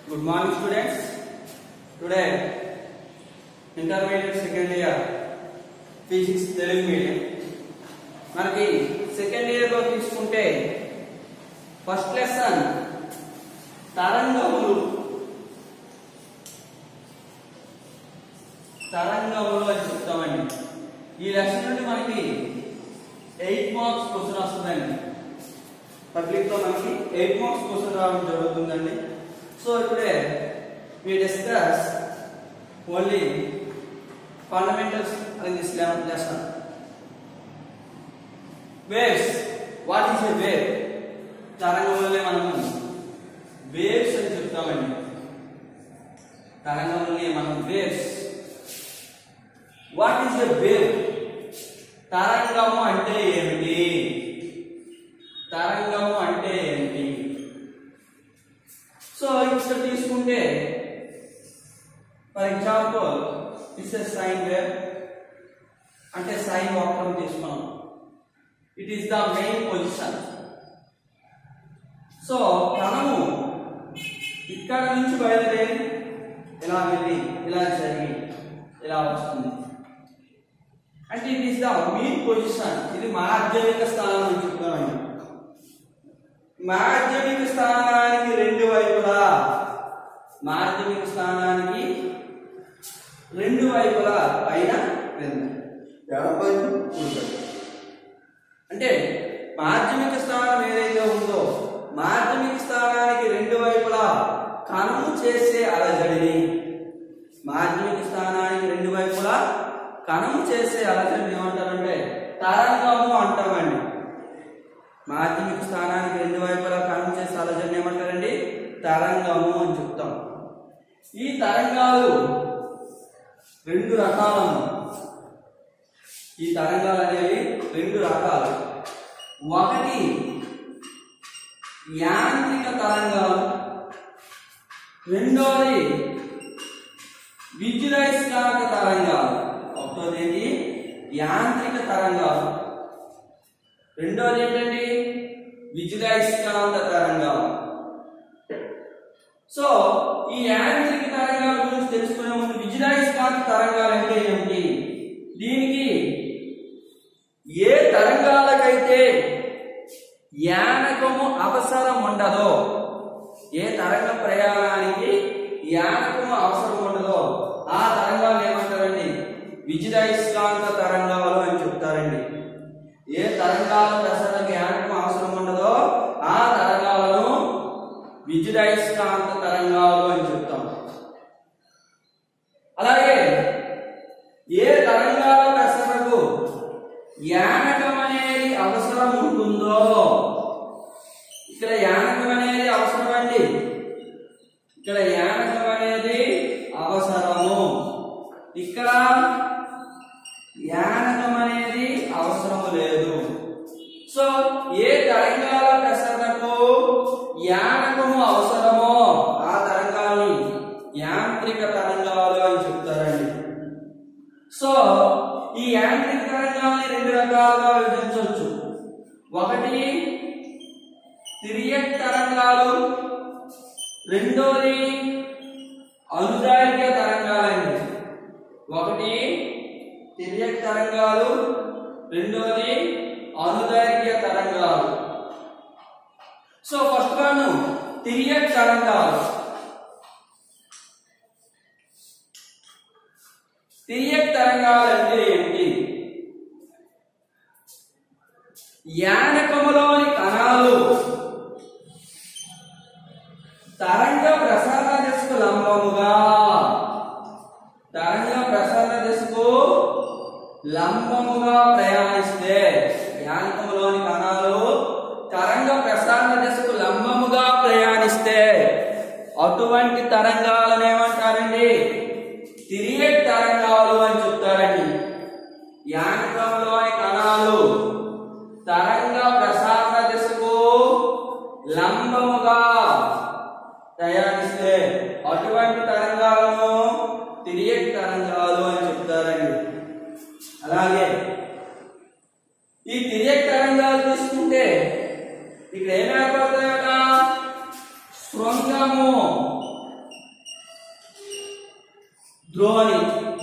Good morning students. Today intermediate second year physics Telugu medium మనకి second year లో తీసుకుంటే first lesson తరంగములు తరంగములు అని చెప్తామండి ఈ లెసన్ నుండి మనకి ఎయిట్ మార్క్స్ క్వశ్చన్ వస్తుందండి పబ్లిక్ లో మనకి ఎయిట్ మార్క్స్ క్వశ్చన్ రావడం జరుగుతుందండి సో ఇప్పుడే we discuss only fundamentals in this lesson waves what is a wave తరంగంలోనే మనము వేవ్స్ అని చెప్తామండి తరంగంలోనే మనం waves what is a wave తరంగము అంటే ఏమిటి తరంగము అంటే ఏంటి సో ఇక్కడ తీసుకుంటే for example it's a sine wave అంటే సైన్ వక్రం తీసుకున్నాం it is the main position so కణము ఇక్కడ నుంచి బయలుదేరి ఇలా వెళ్ళి ఇలా జరిగి ఇలా వస్తుంది అంటే it is the main position ఇది మాధ్యమిక స్థానం అని చెప్తామండి మాధ్యమిక స్థానానికి రెండు వైపులా మాధ్యమిక స్థానానికి రెండు వైపులా పైన క్రింద ఎడమవైపు కుడివైపు అంటే మాధ్యమిక స్థానం ఏదైతే ఉందో మాధ్యమిక స్థానానికి రెండు వైపులా కణము చేసే అలజడిని మాధ్యమిక స్థానానికి రెండు వైపులా కణము చేసే అలజడిని ఏమంటారంటే తరంగము అంటామండి మాధ్యమిక స్థానానికి రెండు వైపులా కణం చేసే ఆలోచన ఏమంటారండి తరంగము అని చెప్తాం ఈ తరంగాలు రెండు రకాలను ఈ తరంగాలు అనేవి రెండు రకాలు ఒకటి యాంత్రిక తరంగాలు రెండోది విద్యుదయస్కారక తరంగాలు ఒకటోది ఏంటి యాంత్రిక తరంగాలు రెండోది ఏంటండి విద్యుదయస్కాంత తరంగాలు సో ఈ యాంత్రిక తరంగాల గురించి తెలుసుకునే ముందు విద్యుదయస్కాంత తరంగాలు అంటే ఏమిటి దీనికి ఏ తరంగాలకైతే యానకము అవసరం ఉండదో ఏ తరంగ ప్రయాణానికి యానకము అవసరం ఉండదో ఆ తరంగాలు ఏమంటారండి విద్యుదయస్కాంత తరంగాలు అని చెప్తారండి ఏ తరంగాల ప్రసరణకు యానకం అవసరం ఉండదో ఆ తరంగాలను విద్యుదయస్కాంత తరంగాలు అని చెప్తాం అలాగే ఏ తరంగాల ప్రసరణకు యానకం అనేది అవసరం ఉంటుందో ఇక్కడ యానకం అనేది అవసరం అండి ఇక్కడ యానకం అనేది అవసరము ఇక్కడ యానకం అనేది అవసరము లేదు సో ఏ తరంగాల ప్రసరణకు యానకము అవసరమో ఆ తరంగాల్ని యాంత్రిక తరంగాలు అని చెప్తారండి సో ఈ యాంత్రిక తరంగాల్ని రెండు రకాలుగా విభజించవచ్చు ఒకటి తిరియక్ తరంగాలు రెండోది అనుదాయిక తరంగాలండి ఒకటి తిరియక్ తరంగాలు రెండోది అనుదైర్ఘ్య తరంగాలు సో ఫస్ట్ వన్ తిరియక్ తరంగాలు తిరియక్ తరంగాలు అంటే ఏంటి యానకములోని కణాలు తరంగ ప్రసరణ దిశకు లంబముగా తరంగ ప్రసరణ దిశకు లంబముగా ప్రయాణిస్తే యాంత్రములోని కణాలు తరంగ ప్రసరణ దిశకు లంబముగా ప్రయాణిస్తే అటువంటి తరంగాలను ఏమంటారండి తిరిగే తరంగాలు అని చెప్తారండి యాంత్రంలోని కణాలు తరంగ ప్రసరణ దిశకు లంబముగా ప్రయాణిస్తే అటువంటి తరంగాలను తిరిగే తరంగాలు అని చెప్తారండి అలాగే ఈ తిరియక్ తరంగాలు తీసుకుంటే ఇక్కడ ఏం ఏర్పడతాయట శృంగము ద్రోణి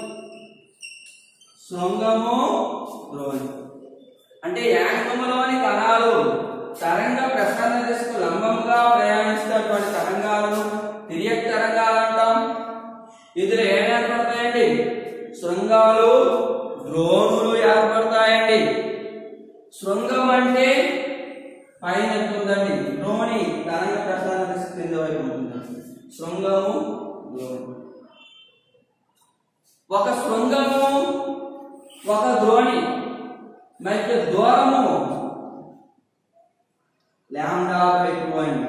శృంగము ద్రోణి అంటే యాంకములోని కణాలు తరంగ ప్రసరణ దిశకు లంబంగా ప్రయాణిస్తున్నటువంటి తరంగాలను తిరియక్ తరంగాలు అంటాం ఇందులో ఏం ఏర్పడతాయండి శృంగాలు ద్రోణులు ఏర్పడతాయండి శృంగం అంటే పైన ఉంటుందండి ద్రోణి తరంగ ప్రసరణ దిశ కింద వైపు ఉంటుంది శృంగము ద్రోణి ఒక శృంగము ఒక ద్రోణి మధ్య దూరము లాండా బై టూ అండి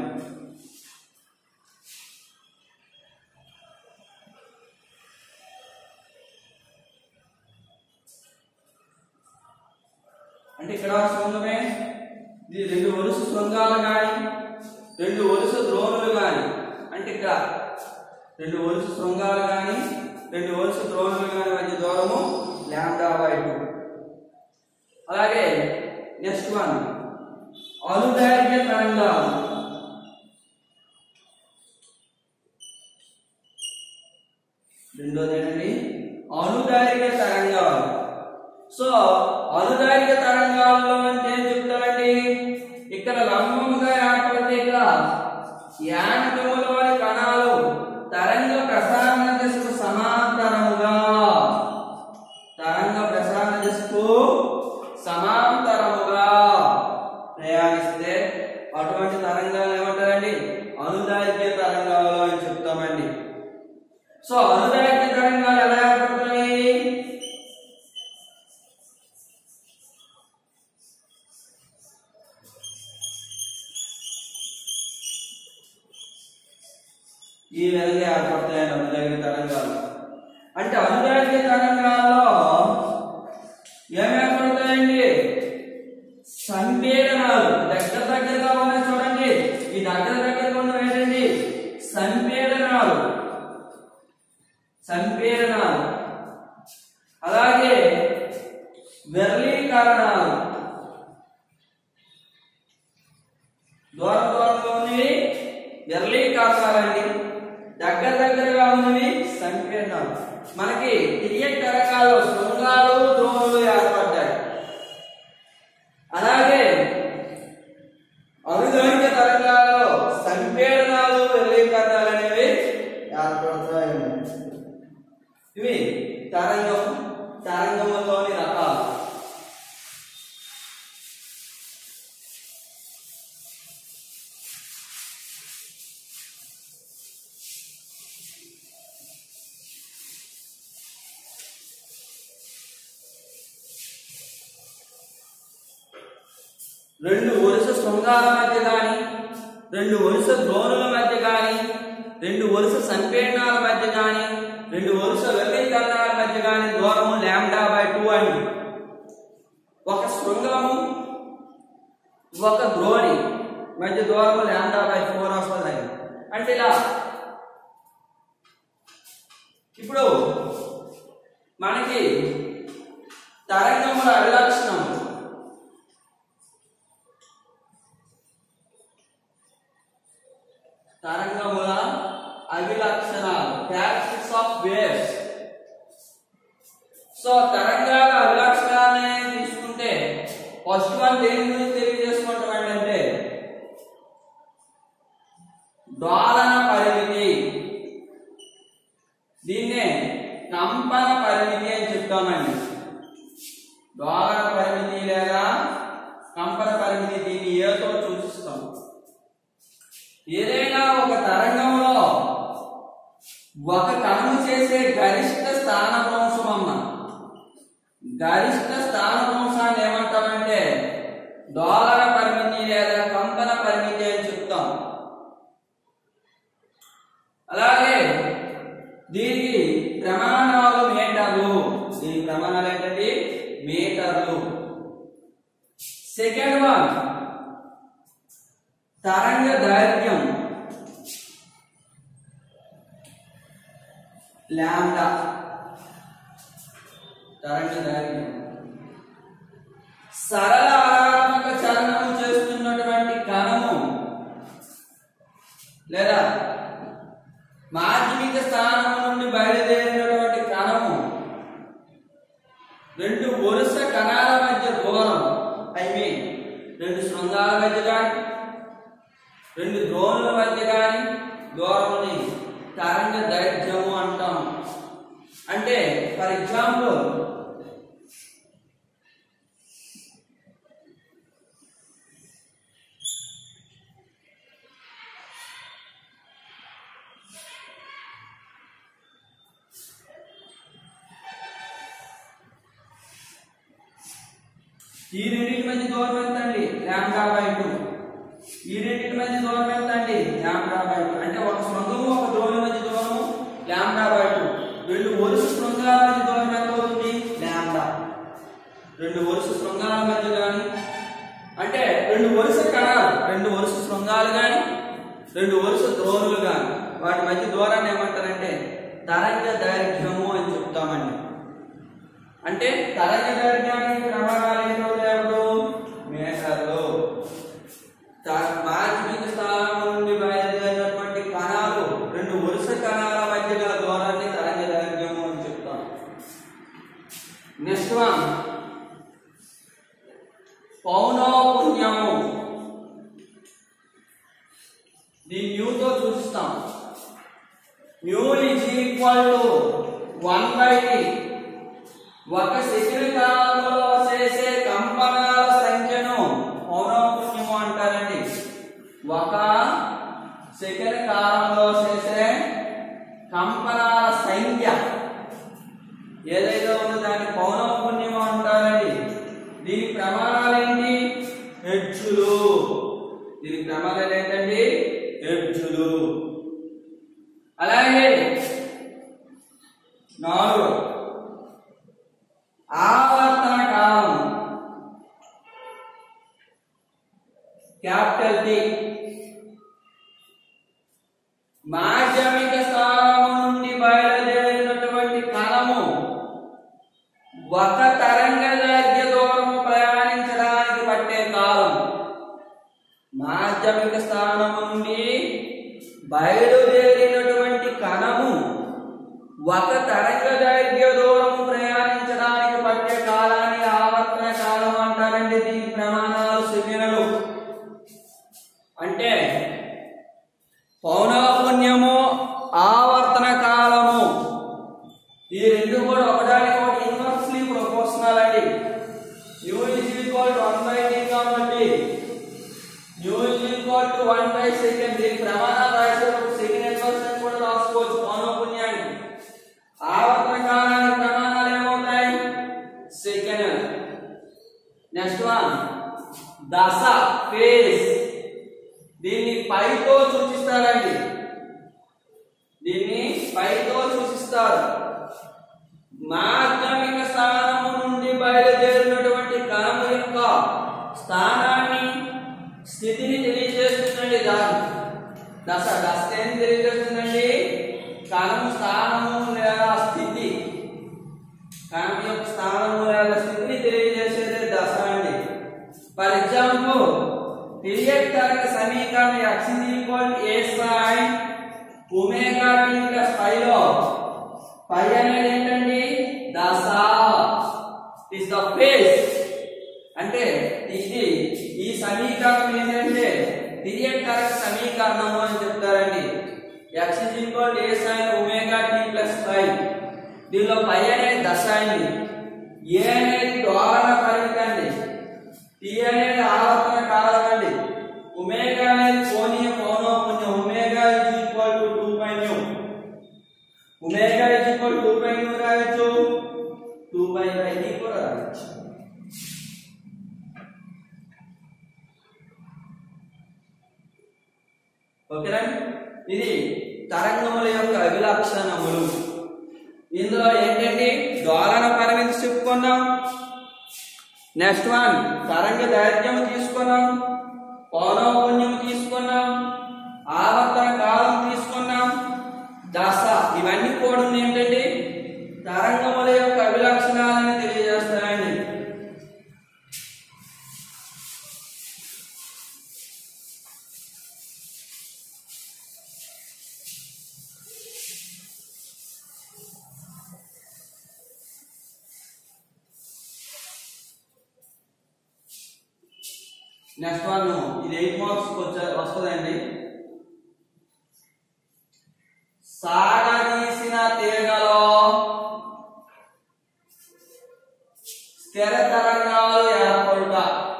అంటే ఇక్కడ శృంగమే ఇది రెండు వరుస శృంగాలు కానీ రెండు వరుస ద్రోణులు కానీ అంటే ఇక్కడ రెండు వరుస శృంగాలు కానీ రెండు వరుస ద్రోణులు కానీ మధ్య దూరము లాండా బై టూ అలాగే నెక్స్ట్ వన్ అనుదైర్ఘ్య తరంగాలు రెండోది ఏంటండి అనుదైర్ఘ్య తరంగాలు సో అనుదైర్ఘ్య తరంగాల్లో అంటే ఏం చెప్తారండి ఇక్కడ లంబముగా ఏర్పడితే ఇక్కడ యాంకములోని కణాలు తరంగ ప్రసారణ దిశకు సమాంతరముగా తరంగ ప్రసారణ దిశకు సమాంతరముగా ప్రయాణిస్తే అటువంటి తరంగాలు ఏమంటారండి అనుదాయిక తరంగాలు అని చెప్తామండి సో అనుదాయిక తరంగాలు ఎలా ఏర్పడతాయి ఈ విధంగా ఏర్పడతాయండి అనుదాయిక తరంగాలు అంటే అనుదాయిక తరంగాల్లో ఏమేర్పడతాయండి సంపీడనాలు దగ్గర దగ్గరగా ఉన్నాయి చూడండి ఈ దగ్గర దగ్గరగా ఉన్నవి ఏంటండి సంపీడనాలు సంపీడనాలు అలాగే విరళీకరణాలు దూర దూరంలో ఉన్నవి విరళీకరణాలండి దగ్గర దగ్గరగా ఉన్నవి సంపీడనాలు మనకి తిరియక్ తరకాలు శృంగాలు ద్రోణులు ఏర్పడ్డాయి అలాగే అనుదైక తరంగాలలో సంపీడనాలు వెల్లీకరణాలు అనేవి ఏర్పడతాయి ఇవి తరంగం తరంగంలోని రకాలు రెండు వరుస శృంగాల మధ్య గాని రెండు వరుస ద్రోణుల మధ్య గాని రెండు వరుస సంపీడనాల మధ్య గాని రెండు వరుస వెల్లీకరణాల మధ్య గాని దూరము లాంబ్డా బై టూ అండి ఒక శృంగము ఒక ద్రోణి మధ్య దూరము లాంబ్డా బై ఫోర్ వస్తుందండి అంటే ఇలా ఇప్పుడు మనకి తరంగముల అవిలక్షణం తరంగముల అవిలక్షణాలు క్యారెక్టరిస్టిక్స్ ఆఫ్ వేవ్స్ సో తరంగాల అవిలక్షణాలని తీసుకుంటే ఫస్ట్ వన్ దేని గురించి తెలియజేసుకుంటాం ఏంటంటే డోలన పరిమితి దీన్నే కంపన పరిమితి అని చెప్తామండి డోలన పరిమితి లేదా కంపన పరిమితి దీన్ని ఏతో సూచిస్తాం ఏదైనా ఒక తరంగంలో ఒక కణము చేసే గరిష్ట స్థానభ్రంశం అమ్మ గరిష్ట స్థానభ్రంశాన్ని ఏమంటామంటే డోలన పరిమితి లేదా కంపన పరిమితి అని చెప్తాం అలాగే దీనికి ప్రమాణాలు మీటర్లు దీని ప్రమాణాలు ఏంటంటే మీటర్లు సెకండ్ వన్ తరంగ దైర్ఘ్యం లాంబ్డా తరంగ దైర్ఘ్యం సరళ ఆరాత్మక చలనం చేస్తున్నటువంటి కణము లేదా మాధ్యమిక స్థానం నుండి బయలుదేరినటువంటి రెండు శృంగాల మధ్య కానీ రెండు ద్రోణుల మధ్య కానీ దూరంని తరంగ దైర్ఘ్యము అంటాం అంటే ఫర్ ఎగ్జాంపుల్ ఈ రెండింటి మధ్య దూరం ఎంత అండి లాంబ్డా బై టూ ఈ రెండింటి మధ్య దూరం ఎంత అండి లాంబ్డా బై టూ అంటే ఒక శృంగము ఒక ద్రోణి మధ్య దూరము లాంబ్డా బై టూ రెండు వరుస శృంగాల మధ్య దూరం ఎంత అవుతుంది లాంబ్డా రెండు వరుస శృంగాల మధ్య కానీ అంటే రెండు వరుస కణాలు రెండు వరుస శృంగాలు కానీ రెండు వరుస ద్రోణులు కానీ వాటి మధ్య దూరాన్ని ఏమంటారంటే తరంగ దైర్ఘ్యము అని చెప్తామండి అంటే తరంగ దైర్ఘ్యానికి ప్రమాణాలు ఏంటో లేవు మీటర్లు త- మాధ్యమిక స్థానం నుండి బయలుదేరినటువంటి కణాలు రెండు వరుస కణాల మధ్య గల దూరాన్ని తరంగ దైర్ఘ్యము అని చెప్తాం నెక్స్ట్ వన్ పౌనఃపున్యము దీని న్యూతో చూపిస్తాం nu is equal to one by T ఒక సెకండ్ కాలంలో చేసే కంపనాల సంఖ్యను పౌనఃపున్యము అంటారండి ఒక సెకండ్ కాలంలో చేసే కంపనాల సంఖ్య ఏదైతే ఉందో దాన్ని పౌనఃపున్యము అంటారండి దీని ప్రమాణాలు ఏంటి హెడ్జులు దీని ప్రమాణాలు ఏంటండి హెడ్జులు అలాగే నాలుగు ఆవర్తన కాలం క్యాపిటల్ టి మాధ్యమిక స్థానము నుండి బయలుదేరినటువంటి కణము ఒక తరంగ దైర్ఘ్య దూరము ప్రయాణించడానికి పట్టే కాలం మాధ్యమిక స్థానము నుండి బయలుదేరినటువంటి కణము ఒక తరంగ దైర్ఘ్య దూరము ప్రయాణించడానికి పట్టే కాలాన్ని ఆవర్తన కాలం అంటారండి దీని ప్రమాణాలు సెకండ్లు అంటే పౌనఃపున్యము ఆవర్తన కాలము ఈ రెండు కూడా ఒకదానికి ఒకటి ఇన్వర్స్లీ ప్రపోర్షనల్ అండి nu is equal to one by T కాబట్టి nu is equal to one by second దీని ప్రమాణాలు రాసేటప్పుడు సెకండ్ ఇన్వర్స్ అని కూడా రాసుకోవచ్చు పౌనఃపున్యాన్ని ఆవర్తన కాలానికి ప్రమాణాలు ఏమవుతాయి సెకండ్ నెక్స్ట్ వన్ దశ ఫేజ్ దీన్ని పైతో సూచిస్తారండి దీన్ని పైతో సూచిస్తారు మాధ్యమిక స్థానము నుండి బయలుదేరినటువంటి కణము యొక్క స్థానాన్ని స్థితిని తెలియజేస్తుందండి దాని దశ దశ ఏం తెలియజేస్తుందండి కణము స్థానము లేదా స్థితి కణం యొక్క స్థానము లేదా స్థితిని తెలియజేసేదే దశ అండి ఫర్ ఎగ్జాంపుల్ పీరియడ్ తరగ సమీకరణం x equal A sin omega t plus pi లో పై అనేది ఏంటండి దశ ఇస్ ద ఫేజ్ అంటే ఇది ఈ సమీకరణం ఏంటంటే పీరియడ్ తరగ సమీకరణము అని చెప్తారండి x equal A sin omega t plus pi దీనిలో పై అనేది దశ అండి ఏ అనేది డోలన పరిమితి అండి టీ అనేది ఆవర్తన కాలం అండి ఒమేగా అనేది కోణీయ పౌనఃపున్యం omega is equal to 2 pi nu omega is equal to 2 pi nu రాయొచ్చు 2 పై బై టీ కూడా రాయొచ్చు ఓకేనా ఇది తరంగముల యొక్క అభిలక్షణములు ఇందులో ఏంటంటే డోలన పరిమితి చెప్పుకున్నాం నెక్స్ట్ వన్ తరంగ దైర్ఘ్యం తీసుకున్నాం పౌనఃపున్యం తీసుకున్నాం ఆవర్తన కాలం తీసుకున్నాం దశ ఇవన్నీ కూడా ఏంటంటే తరంగముల యొక్క అభిలక్షణాలను తెలియజేస్తాయండి నెక్స్ట్ వన్ ఇది ఎయిట్ మార్క్స్ వస్తుందండి సాగదీసిన తీగలో స్థిర తరంగాలు ఏర్పడుట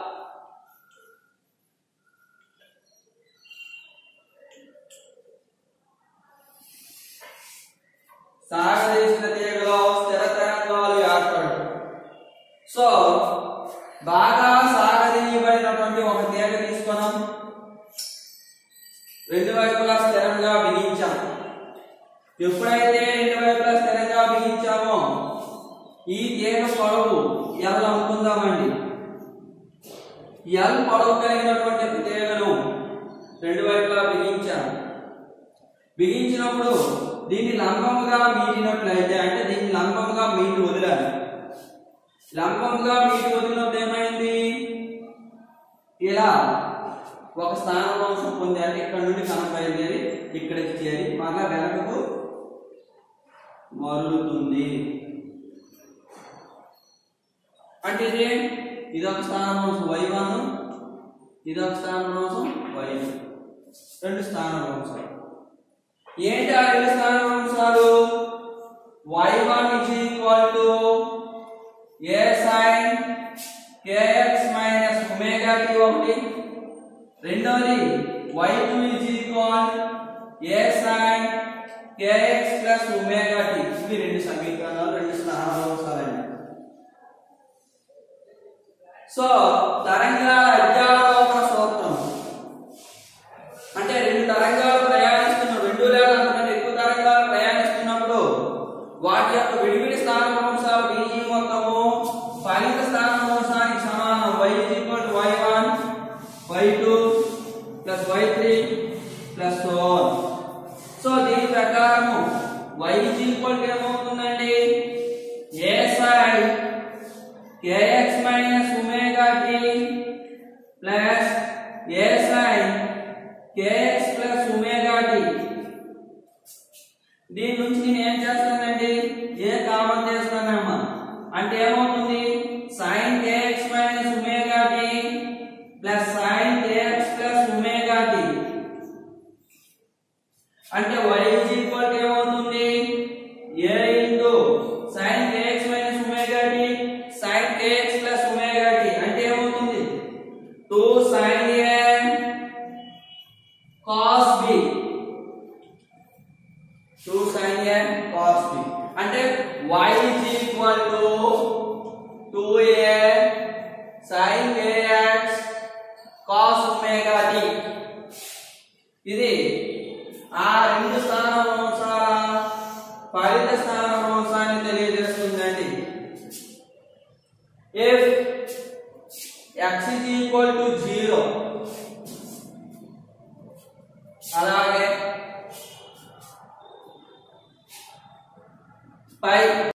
సాగదీసిన తీగలో స్థిర తరంగాలు ఏర్పడుట సో బాగా సాగదీయబడినటువంటి ఒక తీగ తీసుకున్నాం రెండు వైపులా స్థిరంగా బిగించాం ఎప్పుడైతే రెండు వైపులా స్థిరంగా బిగించామో ఈ తీగ పొడవు ఎల్ అనుకుందామండి ఎల్ పొడవు కలిగినటువంటి తీగను రెండు వైపులా బిగించాం బిగించినప్పుడు దీన్ని లంబముగా మీటినట్లయితే అంటే దీన్ని లంబముగా మీటి వదిలాలి లంబంగా మీటి వదిలినప్పుడు ఏమైంది ఇలా ఒక స్థాన వంశం పొంది అంటే ఇక్కడ నుండి కనుక బయలుదేరి ఇక్కడికి చేరి మళ్ళా వెనకకు మరులుతుంది అంటే ఇది ఇదొక స్థాన వంశం వై వన్ ఇదొక స్థాన వంశం వై రెండు స్థాన వంశాలు ఏంటి ఆ రెండు స్థాన వంశాలు Y one is equal to A sine KX minus omega T ఒకటి రెండవది Y two is equal A sine KX plus omega T ఇవి రెండు సమీకరణాలు రెండు స్థానాంశాలండి సో తరంగాల అధ్యారోపణ సూత్రం అంటే రెండు తరంగాలు ప్రయాణిస్తున్న రెండు లేదా అంతకంటే ఎక్కువ తరంగాలు ప్రయాణిస్తున్నప్పుడు వాటి యొక్క విడివిడి స్థానాంశాలు బీజీ మొత్తము ఫలిత స్థానాంశానికి సమానం y equal Y one Y two plus Y three plus so దీని ప్రకారము y ఈక్వల్ ఏమవుతుందండి A sine kx minus omega T plus A sine kx plus omega T దీని నుంచి నేను ఏం చేస్తానండి ఏ కామన్ చేస్తానమ్మా అంటే ఏమవుతుంది sin kx minus omega T plus sin kx plus omega T అంటే y is equal to ఏమవుతుంది a into sin kx minus omega T sin kx plus omega T అంటే ఏమవుతుంది 2 sin a cos b 2 sin a cos b అంటే y is equal to 2a sin kx cos omega t ఇది ఆ రెండు స్థానాంశాల ఫలిత స్థానాంశాన్ని తెలియజేస్తుందండి if x is equal to 0 అలాగే పై